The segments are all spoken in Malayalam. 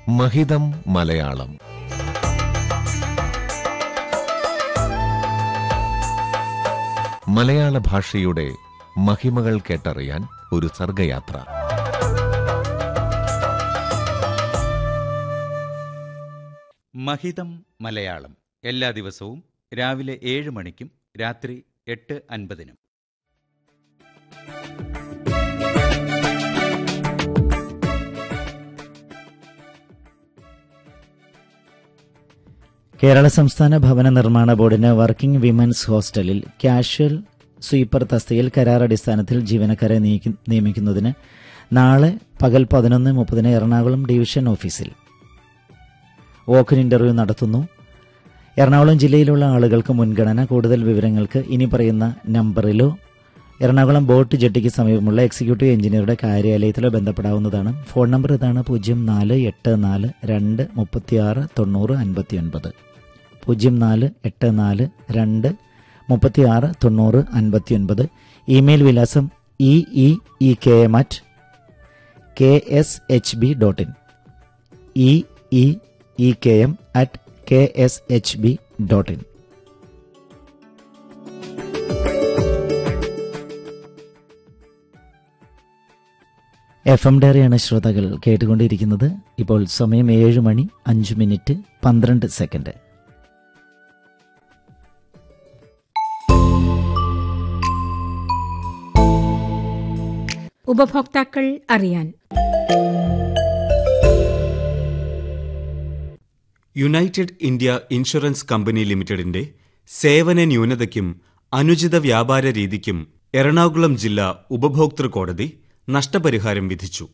മഹിതം മലയാളം മലയാള ഭാഷയുടെ മഹിമകൾ കേട്ടറിയാൻ ഒരു സർഗയാത്ര മഹിതം മലയാളം എല്ലാ ദിവസവും രാവിലെ ഏഴ് മണിക്കും രാത്രി എട്ട് അൻപതിനും കേരള സംസ്ഥാന ഭവന നിർമ്മാണ ബോർഡിന് വർക്കിംഗ് വിമൻസ് ഹോസ്റ്റലിൽ കാഷ്വൽ സ്വീപ്പർ തസ്തികയിൽ കരാർ അടിസ്ഥാനത്തിൽ ജീവനക്കാരെ നിയക്കി- നിയമിക്കുന്നതിന് നാളെ പകൽ പതിനൊന്ന് മുപ്പതിന് എറണാകുളം ഡിവിഷൻ ഓഫീസിൽ വോക്കൻ ഇന്റർവ്യൂ നടത്തുന്നു എറണാകുളം ജില്ലയിലുള്ള ആളുകൾക്ക് മുൻഗണന കൂടുതൽ വിവരങ്ങൾക്ക് ഇനി പറയുന്ന നമ്പറിലോ എറണാകുളം ബോട്ട് ജെട്ടിക്ക് സമീപമുള്ള എക്സിക്യൂട്ടീവ് എഞ്ചിനീയറുടെ കാര്യാലയത്തിലോ ബന്ധപ്പെടാവുന്നതാണ് ഫോൺ നമ്പർ ഇതാണ് പൂജ്യം നാല് എട്ട് നാല് രണ്ട് മുപ്പത്തിയാറ് തൊണ്ണൂറ് അൻപത്തിയൊൻപത് പൂജ്യം നാല് എട്ട് നാല് രണ്ട് മുപ്പത്തിയാറ് തൊണ്ണൂറ് അൻപത്തിയൊൻപത് ഇമെയിൽ വിലാസം E E E K M at K S H B dot in E E E K M at K S H B dot in F M ഡയറിയാണ് ശ്രോതാക്കൾ കേട്ടുകൊണ്ടിരിക്കുന്നത് ഇപ്പോൾ സമയം ഏഴ് മണി അഞ്ച് മിനിറ്റ് പന്ത്രണ്ട് സെക്കൻഡ് ഉപഭോക്താക്കൾ അറിയാൻ യുണൈറ്റഡ് ഇന്ത്യ ഇൻഷുറൻസ് കമ്പനി ലിമിറ്റഡിന്റെ സേവന ന്യൂനതയ്ക്കും അനുചിത വ്യാപാര രീതിക്കും എറണാകുളം ജില്ലാ ഉപഭോക്തൃ കോടതി നഷ്ടപരിഹാരം വിധിച്ചു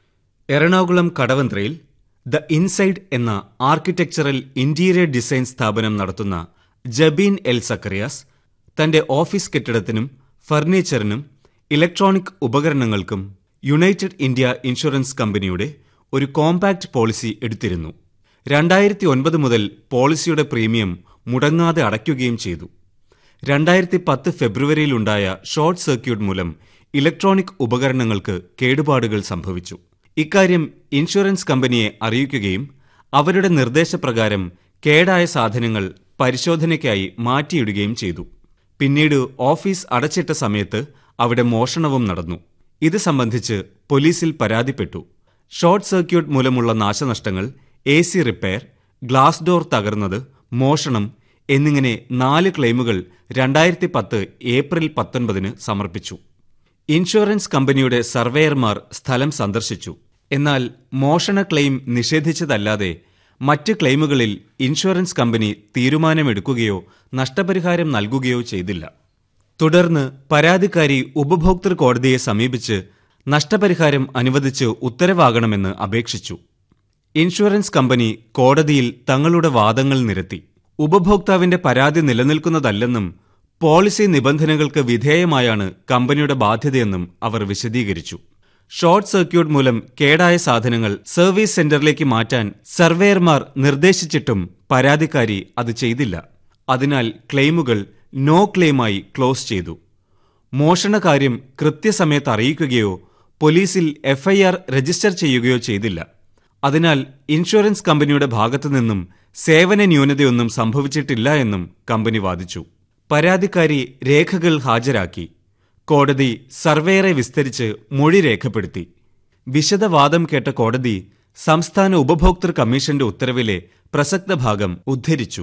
എറണാകുളം കടവന്ത്രയിൽ ദ ഇൻസൈഡ് എന്ന ആർക്കിടെക്ചറൽ ഇന്റീരിയർ ഡിസൈൻ സ്ഥാപനം നടത്തുന്ന ജബീൻ എൽ സക്കറിയാസ് തന്റെ ഓഫീസ് കെട്ടിടത്തിനും ഫർണിച്ചറിനും ഇലക്ട്രോണിക് ഉപകരണങ്ങൾക്കും യുണൈറ്റഡ് ഇന്ത്യ ഇൻഷുറൻസ് കമ്പനിയുടെ ഒരു കോമ്പാക്ട് പോളിസി എടുത്തിരുന്നു രണ്ടായിരത്തി ഒൻപത് മുതൽ പോളിസിയുടെ പ്രീമിയം മുടങ്ങാതെ അടയ്ക്കുകയും ചെയ്തു രണ്ടായിരത്തി പത്ത് ഫെബ്രുവരിയിലുണ്ടായ ഷോർട്ട് സർക്യൂട്ട് മൂലം ഇലക്ട്രോണിക് ഉപകരണങ്ങൾക്ക് കേടുപാടുകൾ സംഭവിച്ചു ഇക്കാര്യം ഇൻഷുറൻസ് കമ്പനിയെ അറിയിക്കുകയും അവരുടെ നിർദ്ദേശപ്രകാരം കേടായ സാധനങ്ങൾ പരിശോധനയ്ക്കായി മാറ്റിയിടുകയും ചെയ്തു പിന്നീട് ഓഫീസ് അടച്ചിട്ട സമയത്ത് അവിടെ മോഷണവും നടന്നു ഇത് സംബന്ധിച്ച് പോലീസിൽ പരാതിപ്പെട്ടു ഷോർട്ട് സർക്യൂട്ട് മൂലമുള്ള നാശനഷ്ടങ്ങൾ A C repair glass door തകർന്നത് മോഷണം എന്നിങ്ങനെ നാല് ക്ലെയിമുകൾ രണ്ടായിരത്തി പത്ത് ഏപ്രിൽ പത്തൊൻപതിന് സമർപ്പിച്ചു ഇൻഷുറൻസ് കമ്പനിയുടെ സർവേയർമാർ സ്ഥലം സന്ദർശിച്ചു എന്നാൽ മോഷണ ക്ലെയിം നിഷേധിച്ചതല്ലാതെ മറ്റ് ക്ലെയിമുകളിൽ ഇൻഷുറൻസ് കമ്പനി തീരുമാനമെടുക്കുകയോ നഷ്ടപരിഹാരം നൽകുകയോ ചെയ്തില്ല തുടർന്ന് പരാതിക്കാരി ഉപഭോക്തൃ കോടതിയെ സമീപിച്ച് നഷ്ടപരിഹാരം അനുവദിച്ച് ഉത്തരവാകണമെന്ന് അപേക്ഷിച്ചു ഇൻഷുറൻസ് കമ്പനി കോടതിയിൽ തങ്ങളുടെ വാദങ്ങൾ നിരത്തി ഉപഭോക്താവിന്റെ പരാതി നിലനിൽക്കുന്നതല്ലെന്നും പോളിസി നിബന്ധനകൾക്ക് വിധേയമായാണ് കമ്പനിയുടെ ബാധ്യതയെന്നും അവർ വിശദീകരിച്ചു ഷോർട്ട് സർക്യൂട്ട് മൂലം കേടായ സാധനങ്ങൾ സർവീസ് സെന്ററിലേക്ക് മാറ്റാൻ സർവേയർമാർ നിർദ്ദേശിച്ചിട്ടും പരാതിക്കാരി അത് ചെയ്തില്ല അതിനാൽ ക്ലെയിമുകൾ നോ ക്ലെയിമായി ക്ലോസ് ചെയ്തു മോഷണകാര്യം കൃത്യസമയത്ത് അറിയിക്കുകയോ പോലീസിൽ എഫ്ഐആർ രജിസ്റ്റർ ചെയ്യുകയോ ചെയ്തില്ല അതിനാൽ ഇൻഷുറൻസ് കമ്പനിയുടെ ഭാഗത്തുനിന്നും സേവന ന്യൂനതയൊന്നും സംഭവിച്ചിട്ടില്ല എന്നും കമ്പനി വാദിച്ചു പരാതിക്കാരി രേഖകൾ ഹാജരാക്കി കോടതി സർവേയറെ വിസ്തരിച്ച് മൊഴി രേഖപ്പെടുത്തി വിശദവാദം കേട്ട കോടതി സംസ്ഥാന ഉപഭോക്തൃ കമ്മീഷന്റെ ഉത്തരവിലെ പ്രസക്ത ഭാഗം ഉദ്ധരിച്ചു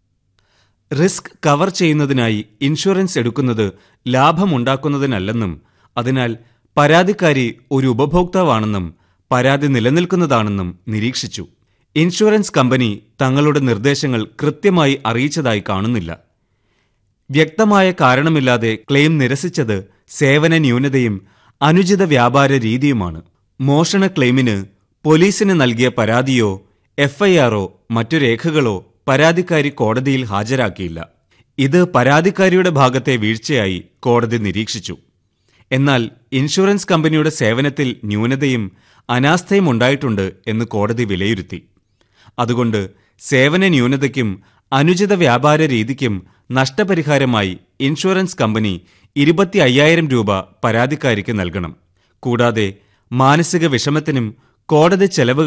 റിസ്ക് കവർ ചെയ്യുന്നതിനായി ഇൻഷുറൻസ് എടുക്കുന്നത് ലാഭമുണ്ടാക്കുന്നതിനല്ലെന്നും അതിനാൽ പരാതിക്കാരി ഒരു ഉപഭോക്താവാണെന്നും പരാതി നിലനിൽക്കുന്നതാണെന്നും നിരീക്ഷിച്ചു ഇൻഷുറൻസ് കമ്പനി തങ്ങളുടെ നിർദ്ദേശങ്ങൾ കൃത്യമായി അറിയിച്ചതായി കാണുന്നില്ല വ്യക്തമായ കാരണമില്ലാതെ ക്ലെയിം നിരസിച്ചത് സേവന ന്യൂനതയും അനുചിത വ്യാപാര രീതിയുമാണ് മോഷണ ക്ലെയിമിന് പോലീസിന് നൽകിയ പരാതിയോ എഫ്ഐആറോ മറ്റു രേഖകളോ പരാതിക്കാരി കോടതിയിൽ ഹാജരാക്കിയില്ല ഇത് പരാതിക്കാരിയുടെ ഭാഗത്തെ വീഴ്ചയായി കോടതി നിരീക്ഷിച്ചു എന്നാൽ ഇൻഷുറൻസ് കമ്പനിയുടെ സേവനത്തിൽ ന്യൂനതയും അനാസ്ഥയും ഉണ്ടായിട്ടുണ്ട് എന്ന് കോടതി വിലയിരുത്തി അതുകൊണ്ട് സേവന ന്യൂനതയ്ക്കും അനുചിത വ്യാപാര രീതിക്കും നഷ്ടപരിഹാരമായി ഇൻഷുറൻസ് കമ്പനി ഇരുപത്തി അയ്യായിരം രൂപ പരാതിക്കാരിക്ക് നൽകണം കൂടാതെ മാനസിക വിഷമത്തിനും കോടതി ചെലവ്